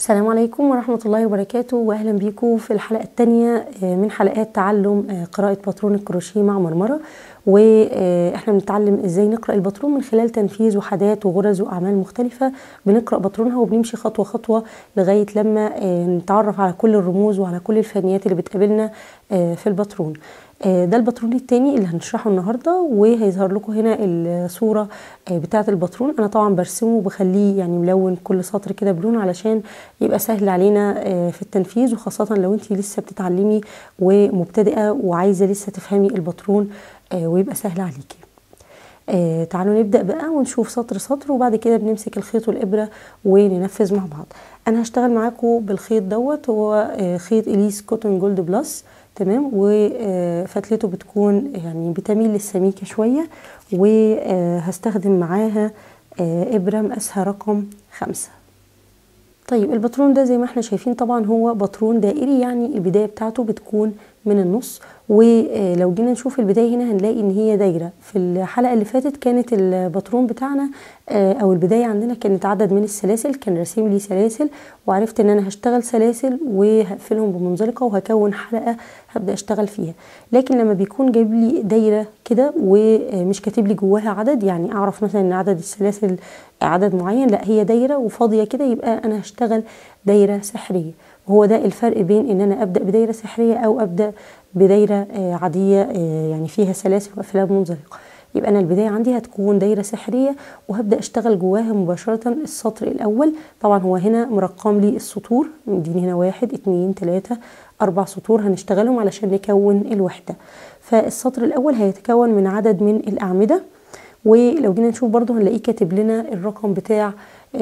السلام عليكم ورحمة الله وبركاته وأهلا بيكم في الحلقة الثانية من حلقات تعلم قراءة باترون الكروشيه مع مرمرة واحنا بنتعلم ازاي نقرأ الباترون من خلال تنفيذ وحدات وغرز وأعمال مختلفة بنقرأ باترونها وبنمشي خطوة خطوة لغاية لما نتعرف على كل الرموز وعلى كل الفنيات اللي بتقابلنا في الباترون ده الباترون التاني اللي هنشرحه النهارده وهيظهر لكم هنا الصوره بتاعه الباترون انا طبعا برسمه وبخليه يعني ملون كل سطر كده بلون علشان يبقى سهل علينا في التنفيذ وخاصه لو انت لسه بتتعلمي ومبتدئه وعايزه لسه تفهمي الباترون ويبقى سهل عليكي آه تعالوا نبدا بقى ونشوف سطر سطر وبعد كده بنمسك الخيط والابره وننفذ مع بعض انا هشتغل معاكم بالخيط دوت هو آه خيط اليس كوتون جولد بلس تمام وفتلته بتكون يعني بتميل للسميكه شويه وهستخدم معاها آه ابره مقاسها رقم خمسة طيب الباترون ده زي ما احنا شايفين طبعا هو باترون دائري يعني البدايه بتاعته بتكون من النص ولو جينا نشوف البدايه هنا هنلاقي ان هي دايره في الحلقه اللي فاتت كانت الباترون بتاعنا او البدايه عندنا كانت عدد من السلاسل كان راسم لي سلاسل وعرفت ان انا هشتغل سلاسل وهقفلهم بمنزلقه وهكون حلقه هبدا اشتغل فيها لكن لما بيكون جايب لي دايره كده ومش كاتب لي جواها عدد يعني اعرف مثلا ان عدد السلاسل عدد معين لا هي دايره وفاضيه كده يبقى انا هشتغل دايره سحريه وهو ده الفرق بين ان انا ابدا بدايره سحريه او ابدا بدايره عاديه يعني فيها سلاسل واقفلها بمنزلقه يبقى انا البدايه عندي هتكون دايره سحريه وهبدا اشتغل جواها مباشره السطر الاول طبعا هو هنا مرقم لي السطور مديني هنا واحد اتنين تلاته اربع سطور هنشتغلهم علشان نكون الوحده فالسطر الاول هيتكون من عدد من الاعمده ولو جينا نشوف برضو هنلاقيه كاتب لنا الرقم بتاع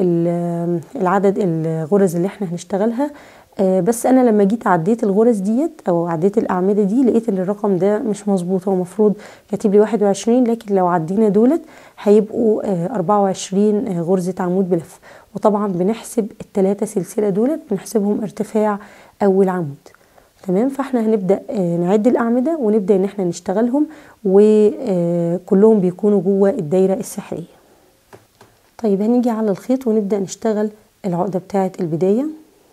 العدد الغرز اللي احنا هنشتغلها بس انا لما جيت عديت الغرز ديت او عديت الاعمده دي لقيت ان الرقم ده مش مظبوط هو المفروض كاتب لي 21 لكن لو عدينا دولت هيبقوا 24 غرزه عمود بلف وطبعا بنحسب الثلاثه سلسله دولت بنحسبهم ارتفاع اول عمود تمام فاحنا هنبدا نعد الاعمده ونبدا ان احنا نشتغلهم وكلهم بيكونوا جوه الدايره السحريه طيب هنيجي على الخيط ونبدا نشتغل العقده بتاعه البدايه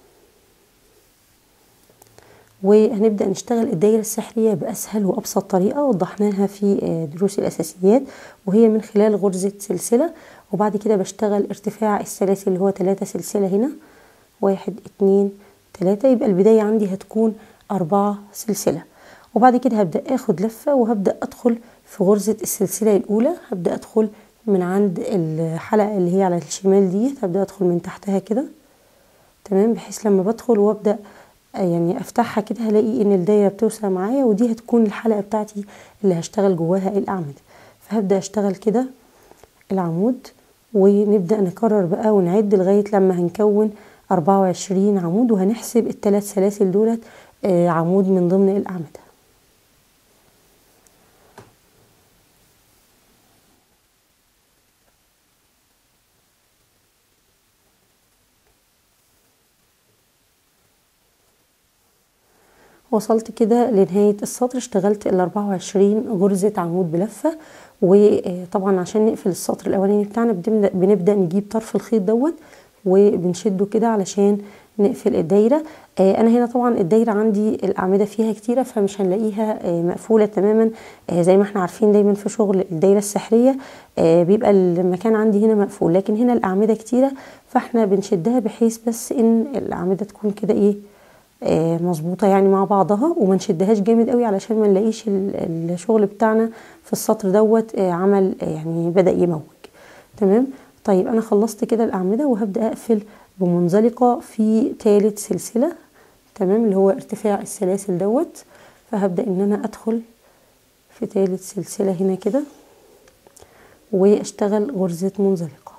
وهنبدا نشتغل الدايره السحريه باسهل وابسط طريقه وضحناها في دروس الاساسيات وهي من خلال غرزه سلسله وبعد كده بشتغل ارتفاع السلاسل اللي هو 3 سلسله هنا واحد اتنين تلاتة يبقى البدايه عندي هتكون أربعة سلسله وبعد كده هبدا اخد لفه وهبدا ادخل في غرزه السلسله الاولى هبدا ادخل من عند الحلقه اللي هي على الشمال دي هبدا ادخل من تحتها كده تمام بحيث لما بدخل وابدا يعني افتحها كده هلاقي ان الدايره بتوسع معايا ودي هتكون الحلقه بتاعتي اللي هشتغل جواها الاعمده فهبدا اشتغل كده العمود ونبدا نكرر بقى ونعد لغايه لما هنكون 24 عمود وهنحسب الثلاث سلاسل دولت عمود من ضمن الاعمده وصلت كده لنهاية السطر اشتغلت ال 24 غرزة عمود بلفة وطبعا عشان نقفل السطر الاولاني بتاعنا بنبدأ, بنبدأ نجيب طرف الخيط دوت وبنشده كده علشان نقفل الدايرة انا هنا طبعا الدايرة عندي الاعمدة فيها كتيرة فمش هنلاقيها مقفولة تماما زي ما احنا عارفين دايما في شغل الدايرة السحرية بيبقى المكان عندي هنا مقفول لكن هنا الاعمدة كتيرة فاحنا بنشدها بحيث بس ان الاعمدة تكون كده ايه مظبوطه يعني مع بعضها وما نشدهاش جامد قوي علشان ما نلاقيش الشغل بتاعنا في السطر دوت عمل يعني بدا يموج تمام طيب انا خلصت كده الاعمده وهبدا اقفل بمنزلقه في ثالث سلسله تمام اللي هو ارتفاع السلاسل دوت فهبدا ان انا ادخل في ثالث سلسله هنا كده واشتغل غرزه منزلقه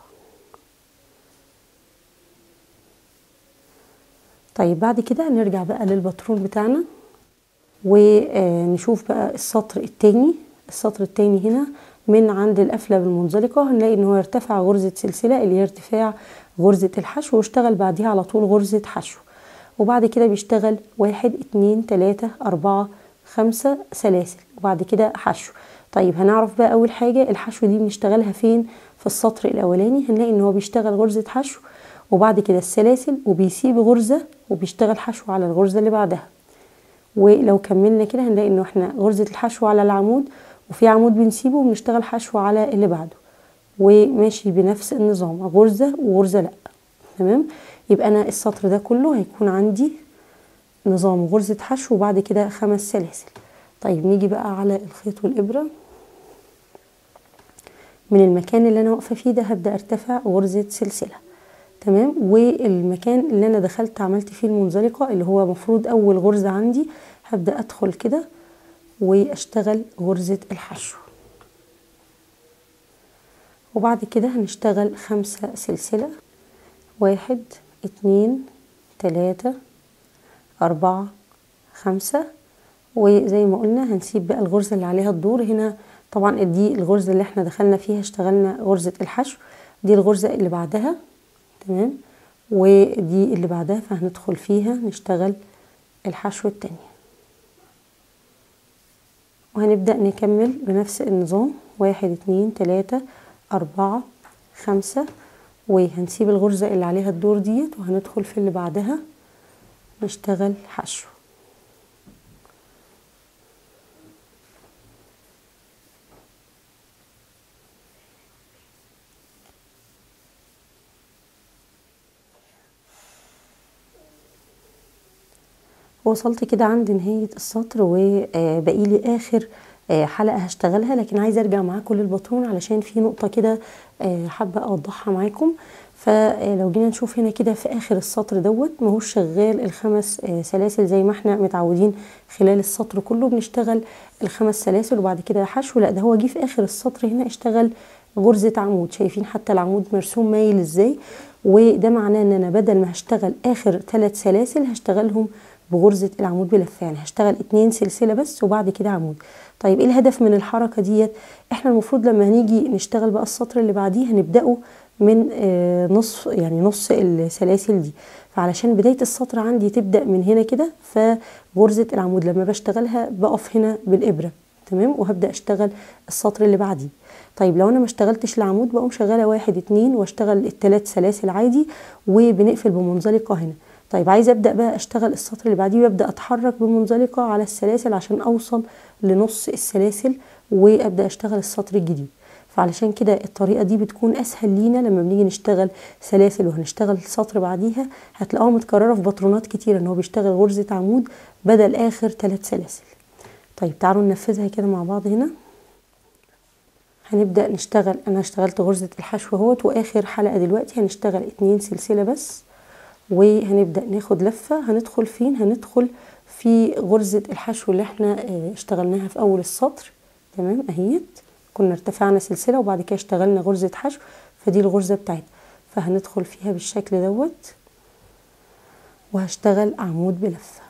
طيب بعد كده نرجع بقى للباترون بتاعنا ونشوف بقى السطر التاني السطر التاني هنا من عند القفله بالمنزلقه هنلاقي ان هو ارتفع غرزه سلسله اللي هي ارتفاع غرزه الحشو واشتغل بعديها على طول غرزه حشو وبعد كده بيشتغل واحد اتنين تلاته اربعه خمسه سلاسل وبعد كده حشو طيب هنعرف بقى اول حاجه الحشو دي بنشتغلها فين في السطر الاولاني هنلاقي ان هو بيشتغل غرزه حشو وبعد كده السلاسل وبيسيب غرزة وبيشتغل حشو على الغرزة اللي بعدها ولو كملنا كده هنلاقي انه احنا غرزة الحشو على العمود وفي عمود بنسيبه وبنشتغل حشو على اللي بعده وماشي بنفس النظام غرزة وغرزة لا تمام يبقى انا السطر ده كله هيكون عندي نظام غرزة حشو وبعد كده خمس سلاسل طيب نيجي بقى على الخيط والإبرة من المكان اللي أنا واقفة فيه ده هبدأ أرتفع غرزة سلسلة تمام والمكان اللي أنا دخلت عملت فيه المنزلقة اللي هو مفروض أول غرزة عندي هبدأ أدخل كده وأشتغل غرزة الحشو وبعد كده هنشتغل خمسة سلسلة واحد اتنين تلاتة أربعة خمسة وزي ما قلنا هنسيب بقى الغرزة اللي عليها الدور هنا طبعا دي الغرزة اللي احنا دخلنا فيها اشتغلنا غرزة الحشو دي الغرزة اللي بعدها تمام ودي اللي بعدها فهندخل فيها نشتغل الحشو التانية وهنبدأ نكمل بنفس النظام واحد اتنين تلاتة أربعة خمسة وهنسيب الغرزة اللي عليها الدور ديت وهندخل في اللي بعدها نشتغل حشو وصلت كده عند نهاية السطر وبقي لي آخر حلقة هشتغلها لكن عايزة ارجع معاكم للباترون علشان في نقطة كده حابة اوضحها معاكم فلو جينا نشوف هنا كده في اخر السطر دوت ماهوش شغال الخمس سلاسل زي ما احنا متعودين خلال السطر كله بنشتغل الخمس سلاسل وبعد كده حشو لا ده هو جه في اخر السطر هنا اشتغل غرزة عمود شايفين حتى العمود مرسوم مايل ازاي وده معناه ان انا بدل ما هشتغل اخر ثلاث سلاسل هشتغلهم بغرزة العمود بلفة يعني هشتغل اتنين سلسلة بس وبعد كده عمود طيب ايه الهدف من الحركة ديت احنا المفروض لما هنيجي نشتغل بقى السطر اللي بعديه هنبدأه من آه نصف يعني نص السلاسل دي فعلشان بداية السطر عندي تبدأ من هنا كده فغرزة العمود لما بشتغلها بقف هنا بالإبرة تمام وهبدأ اشتغل السطر اللي بعديه طيب لو انا ما اشتغلتش العمود بقوم شغاله واحد اتنين واشتغل الثلاث سلاسل عادي وبنقفل بمنزلقه هنا طيب عايزه ابدا بقى اشتغل السطر اللي بعديه وابدا اتحرك بمنزلقه على السلاسل عشان اوصل لنص السلاسل وابدا اشتغل السطر الجديد فعلشان كده الطريقه دي بتكون اسهل لينا لما بنيجي نشتغل سلاسل وهنشتغل السطر بعديها هتلاقوها متكرره في باترونات كتير ان هو بيشتغل غرزه عمود بدل اخر ثلاث سلاسل طيب تعالوا ننفذها كده مع بعض هنا هنبدا نشتغل انا اشتغلت غرزه الحشو اهوت واخر حلقه دلوقتي هنشتغل اتنين سلسله بس وهنبدا ناخد لفه هندخل فين هندخل في غرزه الحشو اللي احنا اشتغلناها في اول السطر تمام اهيت كنا ارتفعنا سلسله وبعد كده اشتغلنا غرزه حشو فدي الغرزه بتاعتنا فهندخل فيها بالشكل دوت وهشتغل عمود بلفه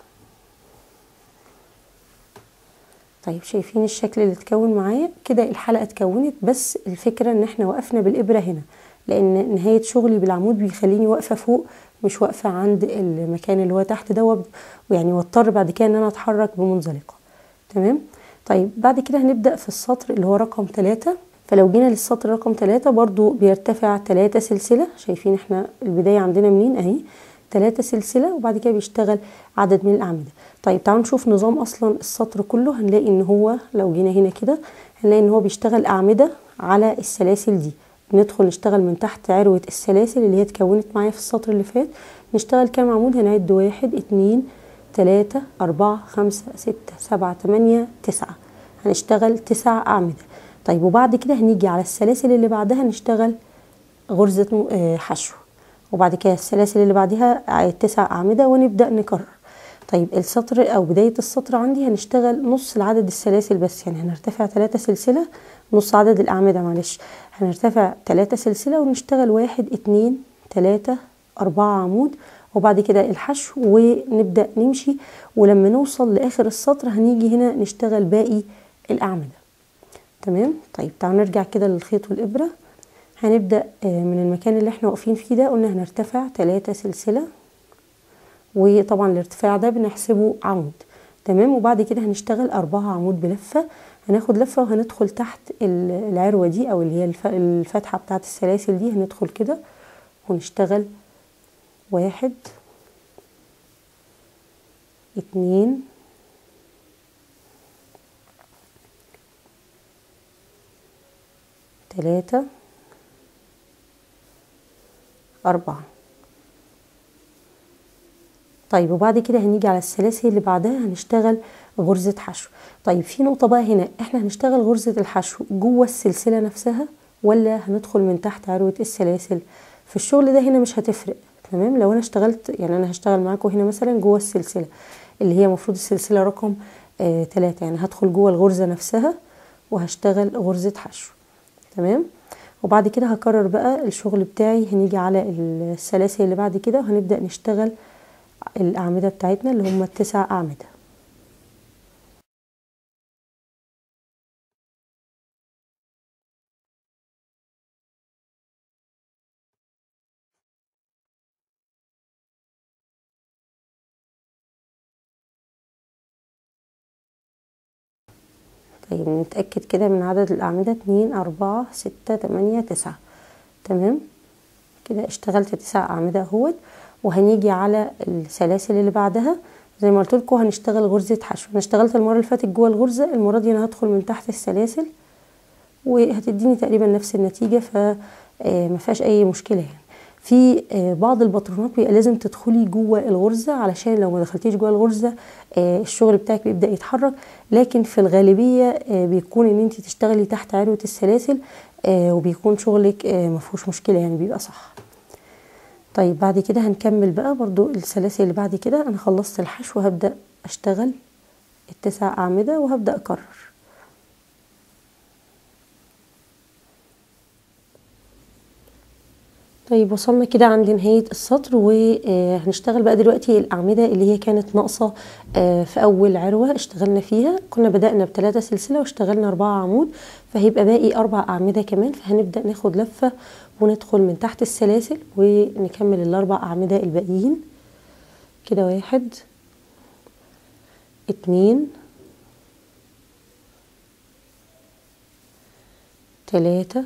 طيب شايفين الشكل اللي اتكون معايا كده الحلقه اتكونت بس الفكره ان احنا وقفنا بالابره هنا لان نهايه شغلي بالعمود بيخليني واقفه فوق مش واقفه عند المكان اللي هو تحت ده ويعني واضطر بعد كده ان انا اتحرك بمنزلقه تمام طيب بعد كده هنبدا في السطر اللي هو رقم ثلاثة فلو جينا للسطر رقم ثلاثة برضو بيرتفع ثلاثة سلسله شايفين احنا البدايه عندنا منين اهي ثلاثة سلسلة وبعد كده بيشتغل عدد من الأعمدة طيب تعالوا نشوف نظام أصلا السطر كله هنلاقي إن هو لو جينا هنا كده هنلاقي إن هو بيشتغل أعمدة على السلاسل دي ندخل نشتغل من تحت عروة السلاسل اللي هي اتكونت معايا في السطر اللي فات نشتغل كام عمود هنعد واحد اتنين تلاتة أربعة خمسة ستة سبعة تمانية تسعة هنشتغل تسع أعمدة طيب وبعد كده هنيجي على السلاسل اللي بعدها نشتغل غرزة حشو وبعد كده السلاسل اللي بعدها تسع أعمدة ونبدأ نكرر طيب السطر أو بداية السطر عندي هنشتغل نص العدد السلاسل بس يعني هنرتفع ثلاثة سلسلة نص عدد الأعمدة معلش هنرتفع ثلاثة سلسلة ونشتغل واحد اتنين تلاتة أربعة عمود وبعد كده الحشو ونبدأ نمشي ولما نوصل لآخر السطر هنيجي هنا نشتغل باقي الأعمدة تمام طيب تعالوا نرجع كده للخيط والإبرة هنبدأ من المكان اللي احنا واقفين فيه ده قلنا هنرتفع ثلاثة سلسلة وطبعا الارتفاع ده بنحسبه عمود تمام وبعد كده هنشتغل أربعة عمود بلفة هناخد لفة وهندخل تحت العروة دي أو اللي هي الفتحة بتاعت السلاسل دي هندخل كده ونشتغل واحد اتنين تلاتة أربعة طيب وبعد كده هنيجي على السلاسل اللي بعدها هنشتغل غرزة حشو طيب في نقطة بقى هنا احنا هنشتغل غرزة الحشو جوه السلسلة نفسها ولا هندخل من تحت عروة السلاسل في الشغل ده هنا مش هتفرق تمام لو انا اشتغلت يعني انا هشتغل معاكم هنا مثلا جوه السلسلة اللي هي المفروض السلسلة رقم آه تلاتة يعني هدخل جوه الغرزة نفسها وهشتغل غرزة حشو تمام وبعد كده هكرر بقى الشغل بتاعي هنيجي على السلاسل اللي بعد كده وهنبدأ نشتغل الأعمدة بتاعتنا اللي هم التسع أعمدة طيب نتأكد كده من عدد الأعمدة اتنين أربعة ستة تمانية تسعة تمام كده اشتغلت تسع أعمدة اهوت وهنيجي على السلاسل اللي بعدها زي ما قلت لكم هنشتغل غرزة حشو انا اشتغلت المرة اللي فاتت جوه الغرزة المرة دي انا هدخل من تحت السلاسل وهتديني تقريبا نفس النتيجة فما فيهاش اي مشكلة يعني في بعض البطرونات بيبقى لازم تدخلي جوه الغرزة علشان لو ما دخلتيش جوه الغرزة الشغل بتاعك بيبدأ يتحرك لكن في الغالبية بيكون ان انت تشتغلي تحت عروة السلاسل وبيكون شغلك مفهوش مشكلة يعني بيبقى صح طيب بعد كده هنكمل بقى برضو السلاسل اللي بعد كده انا خلصت الحشو هبدأ اشتغل التسع اعمدة وهبدأ اكرر طيب وصلنا كده عند نهاية السطر وهنشتغل بقى دلوقتي الأعمدة اللي هي كانت ناقصة في أول عروة اشتغلنا فيها كنا بدأنا بثلاثة سلسلة واشتغلنا أربعة عمود فهيبقى باقي أربع أعمدة كمان فهنبدأ ناخد لفة وندخل من تحت السلاسل ونكمل الأربع أعمدة الباقيين كده واحد اتنين تلاتة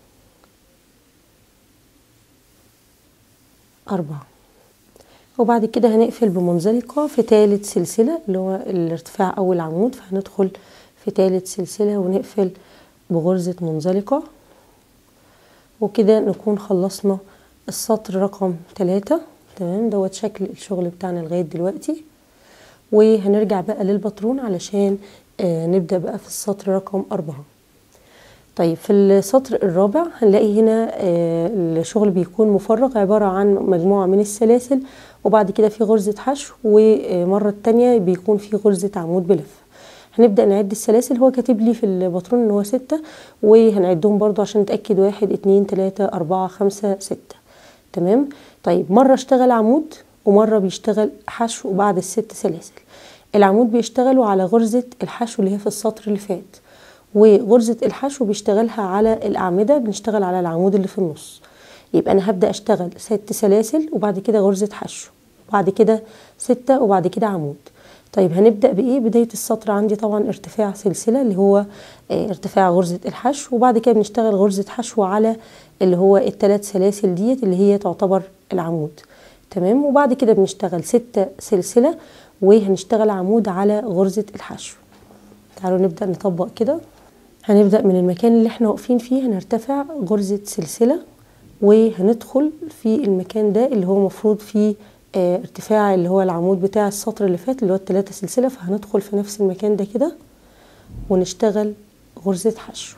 أربعة وبعد كده هنقفل بمنزلقة في تالت سلسلة اللي هو الارتفاع أول عمود فهندخل في تالت سلسلة ونقفل بغرزة منزلقة وكده نكون خلصنا السطر رقم تلاتة تمام دوت شكل الشغل بتاعنا لغاية دلوقتي وهنرجع بقى للباترون علشان آه نبدأ بقى في السطر رقم أربعة طيب في السطر الرابع هنلاقي هنا آه الشغل بيكون مفرغ عبارة عن مجموعة من السلاسل وبعد كده في غرزة حشو ومرة التانية بيكون في غرزة عمود بلف هنبدأ نعد السلاسل هو كاتب لي في الباترون ان هو ستة وهنعدهم برضو عشان نتأكد واحد اتنين تلاتة اربعة خمسة ستة تمام طيب مرة اشتغل عمود ومرة بيشتغل حشو بعد الست سلاسل العمود بيشتغلوا على غرزة الحشو اللي هي في السطر اللي فات وغرزة الحشو بيشتغلها على الأعمدة بنشتغل على العمود اللي في النص يبقى أنا هبدأ أشتغل ست سلاسل وبعد كده غرزة حشو وبعد كده ستة وبعد كده عمود طيب هنبدأ بإيه بداية السطر عندي طبعا ارتفاع سلسلة اللي هو اه ارتفاع غرزة الحشو وبعد كده بنشتغل غرزة حشو على اللي هو الثلاث سلاسل ديت اللي هي تعتبر العمود تمام وبعد كده بنشتغل ستة سلسلة وهنشتغل عمود على غرزة الحشو تعالوا نبدأ نطبق كده هنبدأ من المكان اللي احنا واقفين فيه هنرتفع غرزة سلسلة وهندخل في المكان ده اللي هو مفروض فيه اه ارتفاع اللي هو العمود بتاع السطر اللي فات اللي هو التلاتة سلسلة فهندخل في نفس المكان ده كده ونشتغل غرزة حشو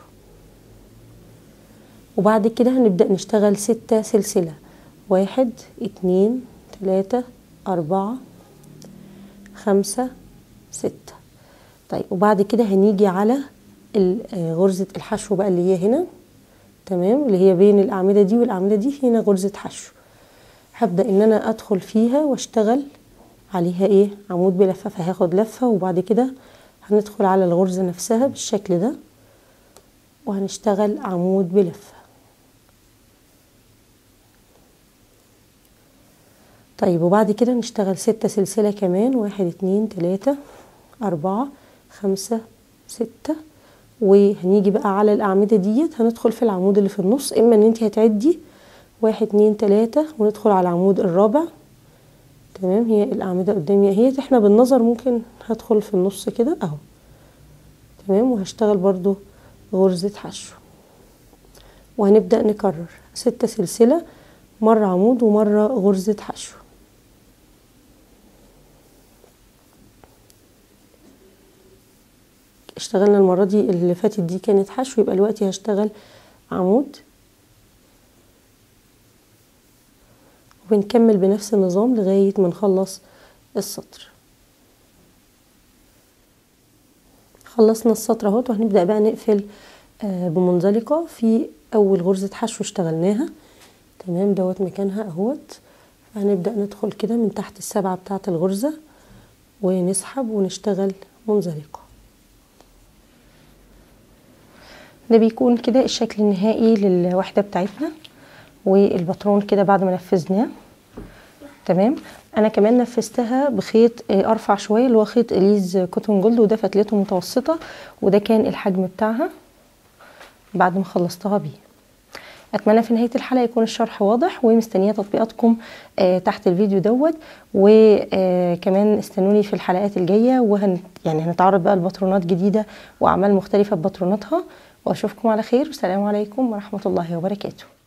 وبعد كده هنبدأ نشتغل ستة سلسلة واحد اتنين تلاتة أربعة خمسة ستة طيب وبعد كده هنيجي على غرزة الحشو بقى اللي هي هنا تمام اللي هي بين الأعمدة دي والأعمدة دي هنا غرزة حشو هبدأ ان انا ادخل فيها واشتغل عليها ايه عمود بلفة فهاخد لفة وبعد كده هندخل على الغرزة نفسها بالشكل ده وهنشتغل عمود بلفة طيب وبعد كده نشتغل ستة سلسلة كمان واحد اتنين تلاتة اربعة خمسة ستة وهنيجي بقى على الاعمدة ديت هندخل في العمود اللي في النص اما ان انت هتعدي واحد اتنين تلاتة وندخل على العمود الرابع تمام هي الاعمده قدامي اهي احنا بالنظر ممكن هدخل في النص كده اهو تمام وهشتغل برضو غرزه حشو وهنبدا نكرر ستة سلسله مره عمود ومره غرزه حشو اشتغلنا المره دي اللي فاتت دي كانت حشو يبقى دلوقتي هشتغل عمود وبنكمل بنفس النظام لغاية ما نخلص السطر خلصنا السطر اهوت وهنبدأ بقى نقفل آه بمنزلقة في أول غرزة حشو اشتغلناها تمام دوت مكانها اهوت هنبدأ ندخل كده من تحت السبعة بتاعة الغرزة ونسحب ونشتغل منزلقة ده بيكون كده الشكل النهائي للوحدة بتاعتنا والباترون كده بعد ما نفذناه تمام انا كمان نفذتها بخيط ارفع شويه اللي هو خيط اليز كوتون جولد وده فتلته متوسطه وده كان الحجم بتاعها بعد ما خلصتها بيه اتمنى في نهايه الحلقه يكون الشرح واضح ومستنيه تطبيقاتكم آه تحت الفيديو دوت وكمان آه استنوني في الحلقات الجايه وهن يعني هنتعرض بقى لباترونات جديده واعمال مختلفه بباتروناتها واشوفكم على خير والسلام عليكم ورحمه الله وبركاته